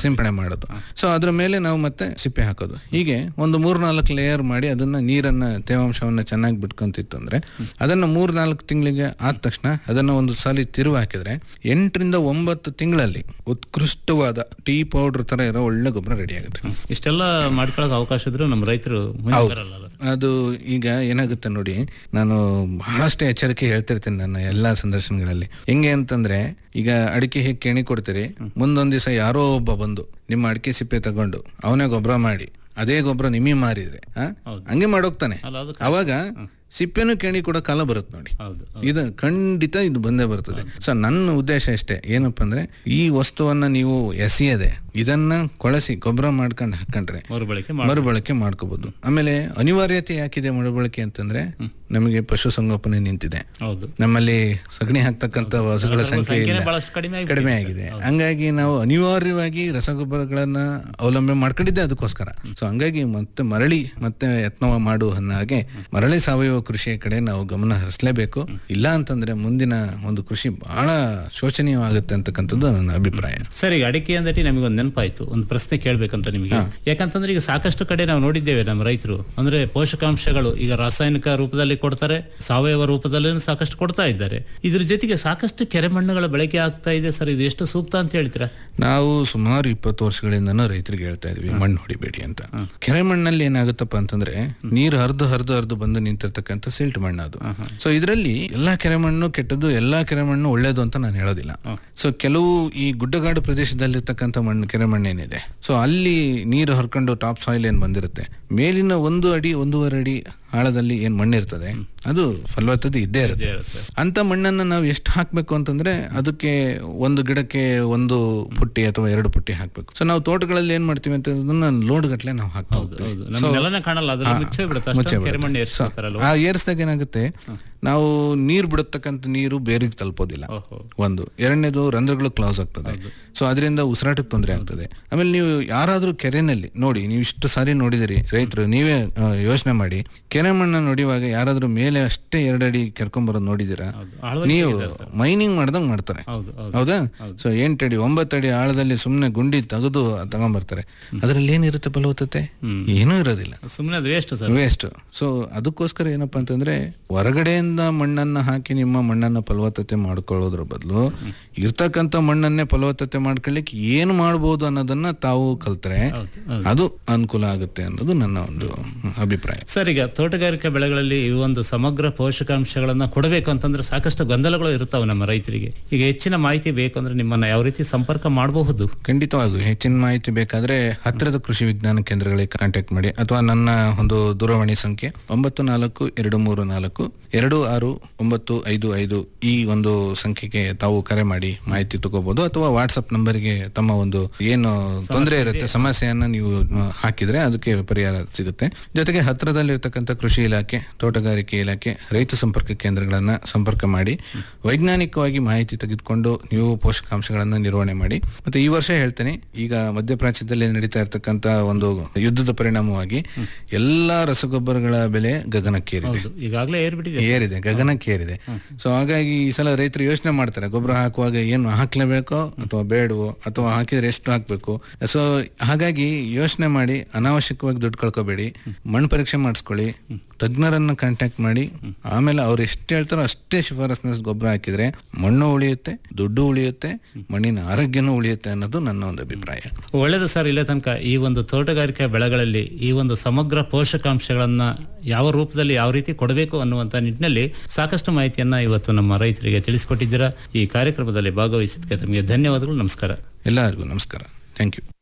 ಸಿಂಪಡಣೆ ಮಾಡೋದು ಸೊ ಅದ್ರ ಮೇಲೆ ನಾವು ಮತ್ತೆ ಸಿಪ್ಪೆ ಹಾಕೋದು ಹೀಗೆ ಒಂದು ಮೂರ್ ನಾಲ್ಕು ಲೇಯರ್ ಮಾಡಿ ಅದನ್ನ ನೀರನ್ನ ತೇವಾಂಶವನ್ನ ಚೆನ್ನಾಗಿ ಬಿಟ್ಕೊಂತಿತ್ತು ಅಂದ್ರೆ ಅದನ್ನ ಮೂರ್ ನಾಲ್ಕು ತಿಂಗಳಿಗೆ ಆದ ತಕ್ಷಣ ಅದನ್ನ ಒಂದು ಸಲ ತಿರುವು ಹಾಕಿದ್ರೆ ಎಂಟರಿಂದ ಒಂಬತ್ತು ತಿಂಗಳಲ್ಲಿ ಉತ್ಕೃಷ್ಟವಾದ ಟೀ ಪೌಡರ್ ತರ ಇರೋ ಒಳ್ಳೆ ಗೊಬ್ಬರ ರೆಡಿ ಆಗುತ್ತೆ ಇಷ್ಟೆಲ್ಲ ಮಾಡ್ಕೊಳ್ಳೋಕೆ ಅವಕಾಶ ಇದ್ರೂ ನಮ್ಮ ರೈತರು ಮುಂದೆ ಬರಲ್ಲ ಅಲ್ಲ ಸರ್? ಅದು ಈಗ ಏನಾಗುತ್ತೆ ನೋಡಿ ನಾನು ಬಹಳಷ್ಟು ಎಚ್ಚರಿಕೆ ಹೇಳ್ತಿರ್ತೀನಿ ನನ್ನ ಎಲ್ಲಾ ಸಂದರ್ಶನಗಳಲ್ಲಿ ಹೆಂಗೆ ಅಂತಂದ್ರೆ ಈಗ ಅಡಿಕೆ ಹೇಗೆ ಕೆಣಿ ಕೊಡ್ತೀರಿ ಮುಂದೊಂದ್ ದಿವಸ ಯಾರೋ ಒಬ್ಬ ಬಂದು ನಿಮ್ಮ ಅಡಿಕೆ ಸಿಪ್ಪೆ ತಗೊಂಡು ಅವನೇ ಗೊಬ್ಬರ ಮಾಡಿ ಅದೇ ಗೊಬ್ಬರ ನಿಮಗೆ ಮಾರಿದ್ರೆ ಆ? ಹಂಗೆ ಮಾಡೋಗ್ತಾನೆ ಅಲ್ಲ ಅದು ಅವಾಗ ಸಿಪ್ಪೆನೂ ಕೆಣಿ ಕೊಡೋ ಕಾಲ ಬರುತ್ತೆ ನೋಡಿ ಹೌದು ಇದು ಖಂಡಿತ ಇದು ಬಂದೇ ಬರ್ತದೆ ಸೊ ನನ್ನ ಉದ್ದೇಶ ಅಷ್ಟೇ ಏನಪ್ಪ ಅಂದ್ರೆ ಈ ವಸ್ತುವನ್ನ ನೀವು ಎಸೆಯದೆ ಇದನ್ನ ಕೊಳಸಿ ಗೊಬ್ಬರ ಮಾಡ್ಕೊಂಡು ಹಾಕೊಂಡ್ರೆ ಮರುಬಳಕೆ ಮರುಬಳಕೆ ಮಾಡ್ಕೋಬಹುದು ಆಮೇಲೆ ಅನಿವಾರ್ಯತೆ ಯಾಕಿದೆ ಮರುಬಳಕೆ ಅಂತಂದ್ರೆ ನಮಗೆ ಪಶುಸಂಗೋಪನೆ ನಿಂತಿದೆ ಹೌದು ನಮ್ಮಲ್ಲಿ ಸಗಣಿ ಹಾಕ್ತಕ್ಕಂತ ಹಸುಗಳ ಸಂಖ್ಯೆ ಸಂಖ್ಯೆನೇ ಇಲ್ಲ ಬಹಳಷ್ಟು ಕಡಿಮೆ ಆಗಿ ಕಡಿಮೆ ಆಗಿದೆ ಹಂಗಾಗಿ ನಾವು ಅನಿವಾರ್ಯವಾಗಿ ರಸಗೊಬ್ಬರಗಳನ್ನ ಅವಲಂಬನೆ ಮಾಡ್ಕೊಂಡಿದ್ದೆ ಅದಕ್ಕೋಸ್ಕರ ಸೊ ಹಂಗಾಗಿ ಮತ್ತೆ ಮರಳಿ ಮತ್ತೆ ಯತ್ನ ಮಾಡು ಅನ್ನೋ ಹಾಗೆ ಮರಳಿ ಸಾವಯವ ಕೃಷಿಯ ಕಡೆ ನಾವು ಗಮನ ಹರಿಸಲೇಬೇಕು ಇಲ್ಲ ಅಂತಂದ್ರೆ ಮುಂದಿನ ಒಂದು ಕೃಷಿ ಬಹಳ ಶೋಚನೀಯವಾಗುತ್ತೆ ಅಂತಕ್ಕಂಥದ್ದು ನನ್ನ ಅಭಿಪ್ರಾಯ ಸರ್ ಈಗ ಅಡಿಕೆ ಅಂದಟಿ ನಮಗೆ ಒಂದು ನೆನಪಾಯ್ತು ಒಂದು ಪ್ರಶ್ನೆ ಕೇಳ್ಬೇಕಂತ ನಿಮಗೆ ಯಾಕಂತಂದ್ರೆ ಈಗ ಸಾಕಷ್ಟು ಕಡೆ ನಾವು ನೋಡಿದ್ದೇವೆ ನಮ್ಮ ರೈತರು ಅಂದ್ರೆ ಪೋಷಕಾಂಶಗಳು ಈಗ ರಾಸಾಯನಿಕ ರೂಪದಲ್ಲಿ ಕೊಡ್ತಾರೆ ಸಾವಯವ ರೂಪದಲ್ಲೂ ಸಾಕಷ್ಟು ಕೊಡ್ತಾ ಇದ್ದಾರೆ ಇದ್ರ ಜೊತೆಗೆ ಸಾಕಷ್ಟು ಕೆರೆ ಮಣ್ಣುಗಳ ಬಳಕೆ ಆಗ್ತಾ ಇದೆ ಸರ್ ಇದು ಎಷ್ಟು ಸೂಕ್ತ ಅಂತ ಹೇಳ್ತೀರಾ ನಾವು ಸುಮಾರು ಇಪ್ಪತ್ತು ವರ್ಷಗಳಿಂದನೂ ರೈತರಿಗೆ ಹೇಳ್ತಾ ಇದೀವಿ ಮಣ್ಣು ಹೊಡಿಬೇಡಿ ಅಂತ ಕೆರೆ ಮಣ್ಣಲ್ಲಿ ಏನಾಗುತ್ತಪ್ಪ ಅಂತಂದ್ರೆ ನೀರು ಹರಿದು ಹರಿದು ಹರಿದು ಬಂದು ನಿಂತಿರ್ತಕ್ಕಂಥ ಸಿಲ್ಟ್ ಮಣ್ಣು ಅದು ಸೊ ಇದರಲ್ಲಿ ಎಲ್ಲಾ ಕೆರೆ ಮಣ್ಣು ಕೆಟ್ಟದ್ದು ಎಲ್ಲಾ ಕೆರೆ ಮಣ್ಣು ಒಳ್ಳೇದು ಅಂತ ನಾನು ಹೇಳೋದಿಲ್ಲ ಸೊ ಕೆಲವು ಈ ಗುಡ್ಡಗಾಡು ಪ್ರದೇಶದಲ್ಲಿರ್ತಕ್ಕಂಥ ಮಣ್ಣು ಕೆರೆ ಮಣ್ಣು ಏನಿದೆ ಸೊ ಅಲ್ಲಿ ನೀರು ಹರ್ಕೊಂಡು ಟಾಪ್ ಸಾಯಿಲ್ ಏನ್ ಬಂದಿರುತ್ತೆ ಮೇಲಿನ ಒಂದು ಅಡಿ ಒಂದೂವರೆ ಅಡಿ ಆಳದಲ್ಲಿ ಏನ್ ಮಣ್ಣು ಇರ್ತದೆ ಅದು ಫಲವತ್ತತೆ ಇದ್ದೇ ಇರುತ್ತೆ ಇರುತ್ತೆ. ಅಂತ ಮಣ್ಣನ್ನ ನಾವು ಎಷ್ಟು ಹಾಕ್ಬೇಕು ಅಂತಂದ್ರೆ ಅದಕ್ಕೆ ಒಂದು ಗಿಡಕ್ಕೆ ಒಂದು ಪುಟ್ಟಿ ಅಥವಾ ಎರಡು ಪುಟ್ಟಿ ಹಾಕ್ಬೇಕು ಸೊ ನಾವು ತೋಟಗಳಲ್ಲಿ ಏನ್ ಮಾಡ್ತೀವಿ ಅಂತ ಅದನ್ನ ಲೋಡ್ ಗಟ್ಲೆ ನಾವು ಹಾಕ್ತಾ ಹೋಗ್ತೀವಿ ಹೌದು ನಮ್ಮ ನೆಲನೇ ಕಾಣಲ್ಲ ಅದ್ರಲ್ಲಿ ಮುಚ್ಚೇ ಬಿಡುತ್ತೆ ಅಷ್ಟೊಂದು ಮುಚ್ಚೆ ಕೆರೆ ಮಣ್ಣು ಬಿಡುತ್ತೆ. ಏರ್ಸ್ಕೊತಾರಲ್ವ ಆ ಏರ್ಸ್ದಾಗ ಏನಾಗುತ್ತೆ ನಾವು ನೀರ್ ಬಿಡತಕ್ಕಂತ ನೀರು ಬೇರಿಗೆ ತಲುಪೋದಿಲ್ಲ ಓಹೋ ಒಂದು ಎರಡನೇದು ರಂಧ್ರಗಳು ಕ್ಲೋಸ್ ಆಗ್ತದೆ ಸೊ ಅದರಿಂದ ಉಸಿರಾಟಕ್ಕೆ ತೊಂದರೆ ಆಗ್ತದೆ ಆಮೇಲೆ ನೀವು ಯಾರಾದ್ರೂ ಕೆರೆನಲ್ಲಿ ನೋಡಿ ನೀವು ಇಷ್ಟು ಸಾರಿ ನೋಡಿದಿರಿ ರೈತರು ನೀವೇ ಯೋಚನೆ ಮಾಡಿ ಕೆರೆ ಮಣ್ಣ ನೋಡಿವಾಗ ಯಾರಾದ್ರೂ ಮೇಲೆ ಅಷ್ಟೇ ಎರಡಡಿ ಕೆರ್ಕೊಂಬರೋದು ನೋಡಿದಿರಾ ಹೌದು ಆಳವಾಗಿ ನೀವು ಮೈನಿಂಗ್ ಮಾಡ್ದಂಗ್ ಮಾಡ್ತಾರೆ ಹೌದು ಹೌದು ಹೌದಾ ಸೊ ಎಂಟಡಿ ಒಂಬತ್ತಡಿ ಆಳದಲ್ಲಿ ಸುಮ್ಮನೆ ಗುಂಡಿ ತೆಗೆದು ತಗೊಂಬರ್ತಾರೆ ಅದರಲ್ಲಿ ಏನಿರುತ್ತೆ ಫಲವತ್ತತೆ ಏನೂ ಇರೋದಿಲ್ಲ ಸುಮ್ಮನೆ ಅದು ವೇಸ್ಟ್ ಸರ್ ವೇಸ್ಟ್ ಸೊ ಅದಕ್ಕೋಸ್ಕರ ಏನಪ್ಪಾ ಅಂತಂದ್ರೆ ಹೊರಗಡೆಯಿಂದ ಮಣ್ಣನ್ನ ಹಾಕಿ ನಿಮ್ಮ ಮಣ್ಣನ್ನ ಫಲವತ್ತತೆ ಮಾಡ್ಕೊಳ್ಳೋದ್ರ ಬದಲು ಇರ್ತಕ್ಕಂಥ ಮಣ್ಣನ್ನೇ ಫಲವತ್ತತೆ ಮಾಡ್ಕೊಳ್ಳಿಕ್ಕೆ ಏನು ಮಾಡ್ಬೋದು ಅನ್ನೋದನ್ನ ತಾವು ಕಲ್ತ್ರೆ ಹೌದು ಹೌದು ಅದು ಅನುಕೂಲ ಆಗುತ್ತೆ ಅನ್ನೋದು ನನ್ನ ಒಂದು ಅಭಿಪ್ರಾಯ ಸರ್ ಈಗ ತೋಟಗಾರಿಕೆ ಬೆಳೆಗಳಲ್ಲಿ ಈ ಒಂದು ಸಮಗ್ರ ಪೋಷಕಾಂಶಗಳನ್ನ ಕೊಡಬೇಕು ಅಂತಂದ್ರೆ ಸಾಕಷ್ಟು ಗೊಂದಲಗಳು ಇರ್ತಾವೆ ನಮ್ಮ ರೈತರಿಗೆ ಈಗ ಹೆಚ್ಚಿನ ಮಾಹಿತಿ ಬೇಕು ಅಂದ್ರೆ ನಿಮ್ಮನ್ನ ಯಾವ ರೀತಿ ಸಂಪರ್ಕ ಮಾಡಬಹುದು ಖಂಡಿತವಾಗೂ ಹೆಚ್ಚಿನ ಮಾಹಿತಿ ಬೇಕಾದ್ರೆ ಹತ್ತಿರದ ಕೃಷಿ ವಿಜ್ಞಾನ ಕೇಂದ್ರಗಳಿಗೆ ಕಾಂಟ್ಯಾಕ್ಟ್ ಮಾಡಿ ಅಥವಾ ನನ್ನ ಒಂದು ದೂರವಾಣಿ ಸಂಖ್ಯೆ ಒಂಬತ್ತು ನಾಲ್ಕು ಎರಡು ಮೂರು ನಾಲ್ಕು ಎರಡು ಆರು ಒಂಬತ್ತು ಐದು ಐದು ಈ ಒಂದು ಸಂಖ್ಯೆಗೆ ತಾವು ಕರೆ ಮಾಡಿ ಮಾಹಿತಿ ತಗೋಬಹುದು ಅಥವಾ ವಾಟ್ಸ್ಆಪ್ ನಂಬರ್ಗೆ ತಮ್ಮ ಒಂದು ಏನು ತೊಂದರೆ ಇರುತ್ತೆ ಸಮಸ್ಯೆಯನ್ನ ನೀವು ಮ, ಹಾಕಿದ್ರೆ ಅದಕ್ಕೆ ಪರಿಹಾರ ಸಿಗುತ್ತೆ ಜೊತೆಗೆ ಹತ್ತಿರದಲ್ಲಿರ್ತಕ್ಕಂಥ ಕೃಷಿ ಇಲಾಖೆ ತೋಟಗಾರಿಕೆ ಇಲಾಖೆ ರೈತ ಸಂಪರ್ಕ ಕೇಂದ್ರಗಳನ್ನ ಸಂಪರ್ಕ ಮಾಡಿ ವೈಜ್ಞಾನಿಕವಾಗಿ ಮಾಹಿತಿ ತೆಗೆದುಕೊಂಡು ನೀವು ಪೋಷಕಾಂಶಗಳನ್ನ ನಿರ್ವಹಣೆ ಮಾಡಿ ಮತ್ತೆ ಈ ವರ್ಷ ಹೇಳ್ತೇನೆ ಈಗ ಮಧ್ಯಪ್ರಾಚ್ಯದಲ್ಲಿ ನಡೀತಾ ಇರತಕ್ಕಂತ ಒಂದು ಯುದ್ಧದ ಪರಿಣಾಮವಾಗಿ ಎಲ್ಲಾ ರಸಗೊಬ್ಬರಗಳ ಬೆಲೆ ಗಗನಕ್ಕೇರಿದೆ ಹೌದು ಈಗಾಗಲೇ ಏರ್ಬಿಟ್ಟಿದೆ ಏರಿದೆ ಗಗನಕ್ಕೇರಿದೆ ಸೊ ಹಾಗಾಗಿ ಈ ಸಲ ರೈತರು ಯೋಚನೆ ಮಾಡ್ತಾರೆ ಗೊಬ್ಬರ ಹಾಕುವಾಗ ಏನು ಹಾಕ್ಲೇಬೇಕೋ ಅಥವಾ ಬೇಡವೋ ಅಥವಾ ಹಾಕಿದ್ರೆ ಎಷ್ಟು ಹಾಕ್ಬೇಕು ಸೊ ಹಾಗಾಗಿ ಯೋಚನೆ ಮಾಡಿ ಅನಾವಶ್ಯಕವಾಗಿ ದುಡ್ಡು ಕಳ್ಕೊಬೇಡಿ ಮಣ್ಣು ಪರೀಕ್ಷೆ ಮಾಡಿಸ್ಕೊಳ್ಳಿ ತಜ್ಞರನ್ನ ಕಾಂಟ್ಯಾಕ್ಟ್ ಮಾಡಿ ಆಮೇಲೆ ಅವ್ರು ಎಷ್ಟು ಹೇಳ್ತಾರೋ ಅಷ್ಟೇ ಶಿಫಾರಸ್ನ ಗೊಬ್ಬರ ಹಾಕಿದ್ರೆ ಮಣ್ಣು ಉಳಿಯುತ್ತೆ ದುಡ್ಡು ಉಳಿಯುತ್ತೆ ಮಣ್ಣಿನ ಆರೋಗ್ಯನೂ ಉಳಿಯುತ್ತೆ ಅನ್ನೋದು ನನ್ನ ಒಂದು ಅಭಿಪ್ರಾಯ ಒಳ್ಳೇದು ಸರ್ ಇಲ್ಲೇ ತನಕ ಈ ಒಂದು ತೋಟಗಾರಿಕೆ ಬೆಳೆಗಳಲ್ಲಿ ಈ ಒಂದು ಸಮಗ್ರ ಪೋಷಕಾಂಶಗಳನ್ನ ಯಾವ ರೂಪದಲ್ಲಿ ಯಾವ ರೀತಿ ಕೊಡಬೇಕು ಅನ್ನುವಂತ ನಿಟ್ಟಿನಲ್ಲಿ ಸಾಕಷ್ಟು ಮಾಹಿತಿಯನ್ನ ಇವತ್ತು ನಮ್ಮ ರೈತರಿಗೆ ತಿಳಿಸಿಕೊಟ್ಟಿದ್ದೀರಾ ಈ ಕಾರ್ಯಕ್ರಮದಲ್ಲಿ ಭಾಗವಹಿಸಿದ್ದಕ್ಕೆ ತಮಗೆ ಧನ್ಯವಾದಗಳು ನಮಸ್ಕಾರ ಎಲ್ಲರಿಗೂ ನಮಸ್ಕಾರ ಥ್ಯಾಂಕ್ ಯು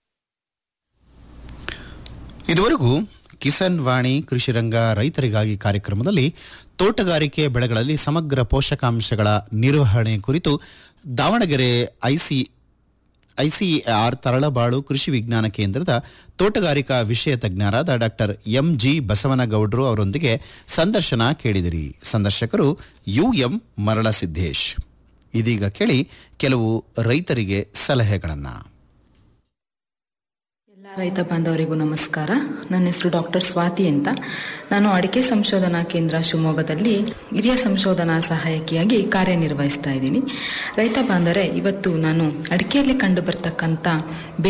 ಇದುವರೆಗೂ ಕಿಸಾನ್ ವಾಣಿ ಕೃಷಿ ರಂಗ ರೈತರಿಗಾಗಿ ಕಾರ್ಯಕ್ರಮದಲ್ಲಿ ತೋಟಗಾರಿಕೆ ಬೆಳೆಗಳಲ್ಲಿ ಸಮಗ್ರ ಪೋಷಕಾಂಶಗಳ ನಿರ್ವಹಣೆ ಕುರಿತು ದಾವಣಗೆರೆ ಐಸಿ ಐಸಿಎಆರ್ ತರಳಬಾಳು ಕೃಷಿ ವಿಜ್ಞಾನ ಕೇಂದ್ರದ ತೋಟಗಾರಿಕಾ ವಿಷಯ ತಜ್ಞರಾದ ಡಾಕ್ಟರ್ ಎಂ ಜಿ ಬಸವನಗೌಡರು ಅವರೊಂದಿಗೆ ಸಂದರ್ಶನ ಕೇಳಿದಿರಿ ಸಂದರ್ಶಕರು ಯು ಎಂ ಮರಳಸಿದ್ದೇಶ್ ಇದೀಗ ಕೇಳಿ ಕೆಲವು ರೈತರಿಗೆ ಸಲಹೆಗಳನ್ನು ಎಲ್ಲ ರೈತ ಬಾಂಧವರಿಗೂ ನಮಸ್ಕಾರ ನನ್ನ ಹೆಸರು ಡಾಕ್ಟರ್ ಸ್ವಾತಿ ಅಂತ ನಾನು ಅಡಿಕೆ ಸಂಶೋಧನಾ ಕೇಂದ್ರ ಶಿವಮೊಗ್ಗದಲ್ಲಿ ಹಿರಿಯ ಸಂಶೋಧನಾ ಸಹಾಯಕಿಯಾಗಿ ಕಾರ್ಯನಿರ್ವಹಿಸ್ತಾ ಇದ್ದೀನಿ ರೈತ ಬಾಂಧವರೇ ಇವತ್ತು ನಾನು ಅಡಿಕೆಯಲ್ಲಿ ಕಂಡು ಬರ್ತಕ್ಕಂಥ